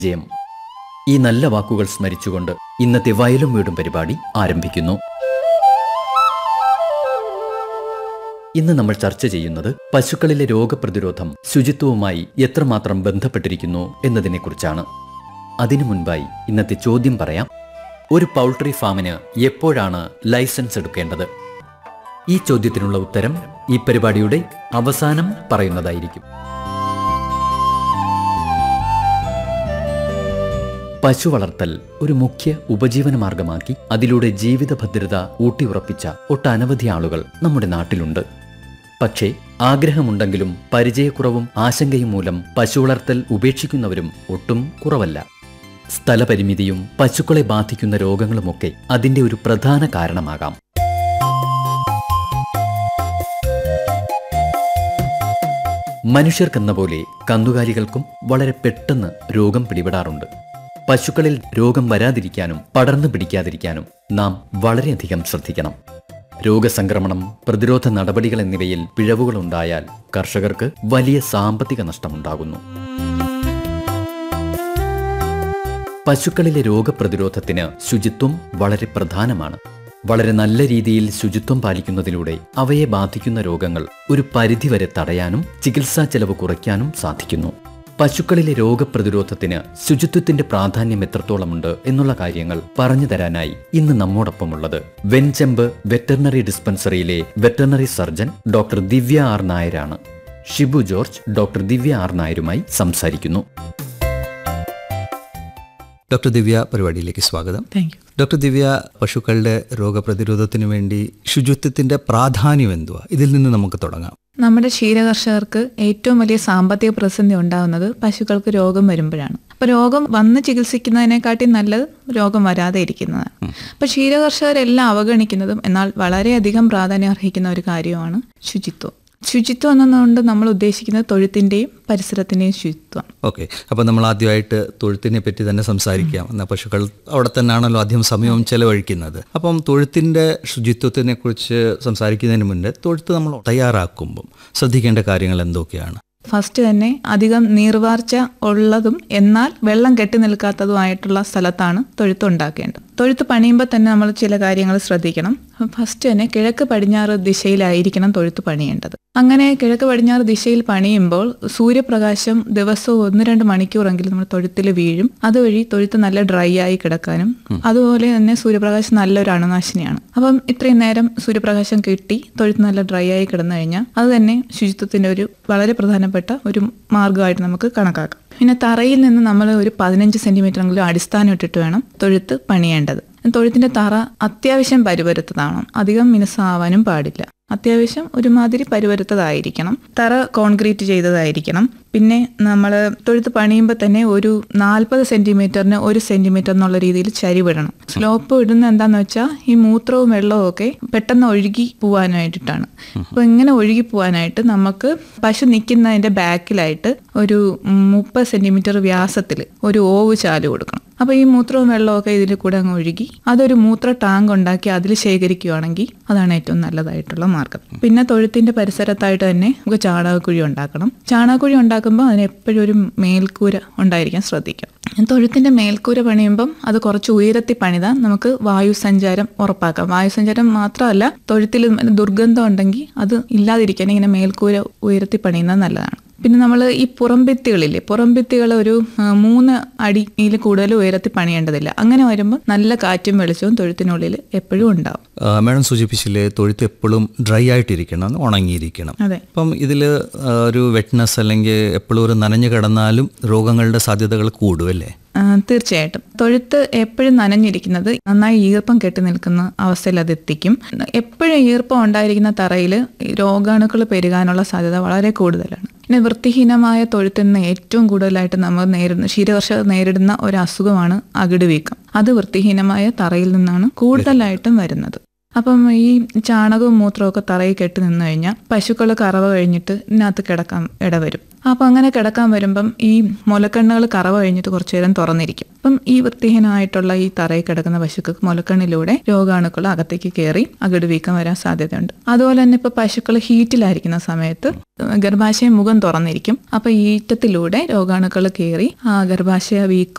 ജയം ഈ നല്ല വാക്കുകൾ സ്മരിച്ചുകൊണ്ട് ഇന്നത്തെ വയലും വീടും പരിപാടി ആരംഭിക്കുന്നു ഇന്ന് നമ്മൾ ചർച്ച ചെയ്യുന്നത് പശുക്കളിലെ രോഗപ്രതിരോധം ശുചിത്വവുമായി എത്രമാത്രം ബന്ധപ്പെട്ടിരിക്കുന്നു എന്നതിനെക്കുറിച്ചാണ് അതിനു മുൻപായി ഇന്നത്തെ ചോദ്യം പറയാം ഒരു പൗൾട്രി ഫാമിന് എപ്പോഴാണ് ലൈസൻസ് എടുക്കേണ്ടത് ഈ ചോദ്യത്തിനുള്ള ഉത്തരം ഈ പരിപാടിയുടെ അവസാനം പറയുന്നതായിരിക്കും പശു വളർത്തൽ ഒരു മുഖ്യ ഉപജീവന മാർഗമാക്കി അതിലൂടെ ജീവിത ഭദ്രത ഊട്ടിയുറപ്പിച്ച ഒട്ടനവധി ആളുകൾ നമ്മുടെ നാട്ടിലുണ്ട് പക്ഷേ ആഗ്രഹമുണ്ടെങ്കിലും പരിചയക്കുറവും ആശങ്കയും മൂലം പശു വളർത്തൽ ഉപേക്ഷിക്കുന്നവരും ഒട്ടും കുറവല്ല സ്ഥലപരിമിതിയും പശുക്കളെ ബാധിക്കുന്ന രോഗങ്ങളുമൊക്കെ അതിന്റെ ഒരു പ്രധാന കാരണമാകാം മനുഷ്യർക്കെന്ന പോലെ കന്നുകാലികൾക്കും വളരെ പെട്ടെന്ന് രോഗം പിടിപെടാറുണ്ട് പശുക്കളിൽ രോഗം വരാതിരിക്കാനും പടർന്നു പിടിക്കാതിരിക്കാനും നാം വളരെയധികം ശ്രദ്ധിക്കണം രോഗസംക്രമണം പ്രതിരോധ നടപടികൾ എന്നിവയിൽ പിഴവുകളുണ്ടായാൽ കർഷകർക്ക് വലിയ സാമ്പത്തിക നഷ്ടമുണ്ടാകുന്നു പശുക്കളിലെ രോഗപ്രതിരോധത്തിന് ശുചിത്വം വളരെ പ്രധാനമാണ് വളരെ നല്ല രീതിയിൽ ശുചിത്വം പാലിക്കുന്നതിലൂടെ അവയെ ബാധിക്കുന്ന രോഗങ്ങൾ ഒരു പരിധിവരെ തടയാനും ചികിത്സാ ചെലവ് കുറയ്ക്കാനും സാധിക്കുന്നു പശുക്കളിലെ രോഗപ്രതിരോധത്തിന് ശുചിത്വത്തിന്റെ പ്രാധാന്യം എത്രത്തോളമുണ്ട് എന്നുള്ള കാര്യങ്ങൾ പറഞ്ഞു തരാനായി ഇന്ന് നമ്മോടൊപ്പമുള്ളത് വെൻചെമ്പ് വെറ്ററിനറി ഡിസ്പെൻസറിയിലെ veterinary surgeon doctor Divya R നായരാണ് ഷിബു ജോർജ് ഡോക്ടർ ദിവ്യ ആർ നായരുമായി സംസാരിക്കുന്നു ഡോക്ടർ ദിവ്യ പരിപാടിയിലേക്ക് സ്വാഗതം താങ്ക് യു ഡോക്ടർ ദിവ്യ പശുക്കളുടെ രോഗപ്രതിരോധത്തിന് വേണ്ടി ശുചിത്വത്തിന്റെ പ്രാധാന്യം എന്തുവാ ഇതിൽ നിന്ന് നമുക്ക് തുടങ്ങാം നമ്മുടെ ക്ഷീരകർഷകർക്ക് ഏറ്റവും വലിയ സാമ്പത്തിക പ്രതിസന്ധി ഉണ്ടാകുന്നത് പശുക്കൾക്ക് രോഗം വരുമ്പോഴാണ് അപ്പൊ രോഗം വന്ന് ചികിത്സിക്കുന്നതിനെക്കാട്ടി നല്ലത് രോഗം വരാതെ ഇരിക്കുന്നതാണ് അപ്പൊ ക്ഷീരകർഷകരെല്ലാം അവഗണിക്കുന്നതും എന്നാൽ വളരെയധികം പ്രാധാന്യം അർഹിക്കുന്ന ഒരു കാര്യമാണ് ശുചിത്വം ശുചിത്വം എന്നുകൊണ്ട് നമ്മൾ ഉദ്ദേശിക്കുന്നത് തൊഴുത്തിന്റെയും പരിസരത്തിന്റെയും ശുചിത്വം ഓക്കെ അപ്പോൾ നമ്മൾ ആദ്യമായിട്ട് തൊഴുത്തിനെ പറ്റി തന്നെ സംസാരിക്കാം എന്നാൽ പശുക്കൾ അവിടെ തന്നെയാണല്ലോ അധികം സമയവും ചെലവഴിക്കുന്നത് അപ്പം തൊഴുത്തിൻ്റെ ശുചിത്വത്തിനെ കുറിച്ച് സംസാരിക്കുന്നതിന് മുന്നേ തൊഴുത്ത് നമ്മൾ തയ്യാറാക്കുമ്പം ശ്രദ്ധിക്കേണ്ട കാര്യങ്ങൾ എന്തൊക്കെയാണ് ഫസ്റ്റ് തന്നെ അധികം നീർവാർച്ച ഉള്ളതും എന്നാൽ വെള്ളം കെട്ടി നിൽക്കാത്തതുമായിട്ടുള്ള സ്ഥലത്താണ് തൊഴുത്ത് ഉണ്ടാക്കേണ്ടത് തൊഴുത്ത് പണിയുമ്പോൾ തന്നെ നമ്മൾ ചില കാര്യങ്ങൾ ശ്രദ്ധിക്കണം ഫസ്റ്റ് തന്നെ കിഴക്ക് പടിഞ്ഞാറ് ദിശയിലായിരിക്കണം തൊഴുത്ത് പണിയേണ്ടത് അങ്ങനെ കിഴക്ക് പടിഞ്ഞാറ് ദിശയിൽ പണിയുമ്പോൾ സൂര്യപ്രകാശം ദിവസവും ഒന്ന് രണ്ട് മണിക്കൂറെങ്കിലും നമ്മൾ തൊഴുത്തിൽ വീഴും അതുവഴി തൊഴുത്ത് നല്ല ഡ്രൈ ആയി കിടക്കാനും അതുപോലെ തന്നെ സൂര്യപ്രകാശം നല്ലൊരു അണുനാശിനിയാണ് അപ്പം ഇത്രയും നേരം സൂര്യപ്രകാശം കിട്ടി തൊഴുത്ത് നല്ല ഡ്രൈ ആയി കിടന്നു കഴിഞ്ഞാൽ അത് തന്നെ ശുചിത്വത്തിന്റെ ഒരു വളരെ പ്രധാനപ്പെട്ട ഒരു മാർഗമായിട്ട് നമുക്ക് കണക്കാക്കാം പിന്നെ തറയിൽ നിന്ന് നമ്മൾ ഒരു പതിനഞ്ച് സെന്റിമീറ്ററെങ്കിലും അടിസ്ഥാനം ഇട്ടിട്ട് വേണം തൊഴുത്ത് പണിയേണ്ടത് തൊഴുത്തിന്റെ തറ അത്യാവശ്യം പരുപരുത്തതാവണം അധികം മിനുസാവാനും പാടില്ല അത്യാവശ്യം ഒരുമാതിരി പരുവരുത്തതായിരിക്കണം തറ കോൺക്രീറ്റ് ചെയ്തതായിരിക്കണം പിന്നെ നമ്മൾ തൊഴുത്ത് പണിയുമ്പോൾ തന്നെ ഒരു നാൽപ്പത് സെന്റിമീറ്ററിന് ഒരു സെന്റിമീറ്റർ എന്നുള്ള രീതിയിൽ ചരിവിടണം സ്ലോപ്പ് ഇടുന്ന എന്താന്ന് വെച്ചാൽ ഈ മൂത്രവും വെള്ളവും ഒക്കെ പെട്ടെന്ന് ഒഴുകി പോവാനായിട്ടാണ് അപ്പൊ ഇങ്ങനെ ഒഴുകി പോവാനായിട്ട് നമുക്ക് പശു നിൽക്കുന്നതിന്റെ ബാക്കിലായിട്ട് ഒരു മുപ്പത് സെന്റിമീറ്റർ വ്യാസത്തിൽ ഒരു ഓവ് ചാല് കൊടുക്കണം അപ്പൊ ഈ മൂത്രവും വെള്ളവും ഒക്കെ ഇതിൽ കൂടെ അങ്ങ് ഒഴുകി അതൊരു മൂത്ര ടാങ്ക് ഉണ്ടാക്കി അതിൽ ശേഖരിക്കുകയാണെങ്കിൽ അതാണ് ഏറ്റവും നല്ലതായിട്ടുള്ള മാർഗം പിന്നെ തൊഴുത്തിന്റെ പരിസരത്തായിട്ട് തന്നെ നമുക്ക് ചാണകക്കുഴി ഉണ്ടാക്കണം ചാണകക്കുഴി ഉണ്ടാക്കുമ്പോൾ അതിന് എപ്പോഴും ഒരു മേൽക്കൂര ഉണ്ടായിരിക്കാൻ ശ്രദ്ധിക്കണം തൊഴുത്തിന്റെ മേൽക്കൂര പണിയുമ്പം അത് കുറച്ച് ഉയരത്തി പണിതാൽ നമുക്ക് വായു സഞ്ചാരം ഉറപ്പാക്കാം വായു സഞ്ചാരം മാത്രമല്ല തൊഴുത്തിൽ ദുർഗന്ധം ഉണ്ടെങ്കിൽ അത് ഇല്ലാതിരിക്കാൻ ഇങ്ങനെ മേൽക്കൂര ഉയരത്തി പണിയുന്നത് നല്ലതാണ് പിന്നെ നമ്മൾ ഈ പുറംഭിത്തികളില്ലേ പുറംഭിത്തികൾ ഒരു ആ, മൂന്ന് അടിയിൽ കൂടുതൽ ഉയരത്തി പണിയേണ്ടതില്ല അങ്ങനെ വരുമ്പോൾ നല്ല കാറ്റും വെളിച്ചവും തൊഴുത്തിനുള്ളിൽ എപ്പോഴും ഉണ്ടാവും ആ, മാഡം സൂചിപ്പിച്ചില്ലേ തൊഴുത്ത് എപ്പോഴും ഡ്രൈ ആയിട്ടിരിക്കണം ഉണങ്ങിയിരിക്കണം അതെ അപ്പം ഇതിൽ ഒരു വെറ്റ്നസ് അല്ലെങ്കിൽ എപ്പോഴും ഒരു നനഞ്ഞു കിടന്നാലും രോഗങ്ങളുടെ സാധ്യതകൾ കൂടുമല്ലേ ആ, തീർച്ചയായിട്ടും തൊഴുത്ത് എപ്പോഴും നനഞ്ഞിരിക്കുന്നത് നന്നായി ഈർപ്പം കെട്ടി നിൽക്കുന്ന അവസ്ഥയിൽ അത് എത്തിക്കും എപ്പോഴും ഈർപ്പം ഉണ്ടായിരിക്കുന്ന തറയിൽ രോഗാണുക്കൾ പെരുകാനുള്ള സാധ്യത വളരെ കൂടുതലാണ് പിന്നെ വൃത്തിഹീനമായ തൊഴുത്തിൽ നിന്ന് ഏറ്റവും കൂടുതലായിട്ട് നമ്മൾ നേരിടുന്ന ക്ഷീരകർഷകർ നേരിടുന്ന ഒരു അസുഖമാണ് അകിട് വീക്കം അത് വൃത്തിഹീനമായ തറയിൽ നിന്നാണ് കൂടുതലായിട്ടും വരുന്നത് അപ്പം ഈ ചാണകവും മൂത്രവും ഒക്കെ തറയിൽ കെട്ടി നിന്ന് കഴിഞ്ഞാൽ പശുക്കൾ കറവ കഴിഞ്ഞിട്ട് ഇതിനകത്ത് കിടക്കാൻ ഇടവരും അപ്പം അങ്ങനെ കിടക്കാൻ വരുമ്പം ഈ മുലക്കണ്ണുകൾ കറവ കഴിഞ്ഞിട്ട് കുറച്ചു നേരം തുറന്നിരിക്കും അപ്പം ഈ വൃത്തിഹീനമായിട്ടുള്ള ഈ തറയിൽ കിടക്കുന്ന പശുക്കൾക്ക് മുലക്കണ്ണിലൂടെ രോഗാണുക്കൾ അകത്തേക്ക് കയറി അകിട് വീക്കം വരാൻ സാധ്യതയുണ്ട് അതുപോലെ തന്നെ ഇപ്പൊ പശുക്കൾ ഹീറ്റിലായിരിക്കുന്ന സമയത്ത് ഗർഭാശയ മുഖം തുറന്നിരിക്കും അപ്പൊ ഈറ്റത്തിലൂടെ രോഗാണുക്കൾ കയറി ആ ഗർഭാശയ വീക്കം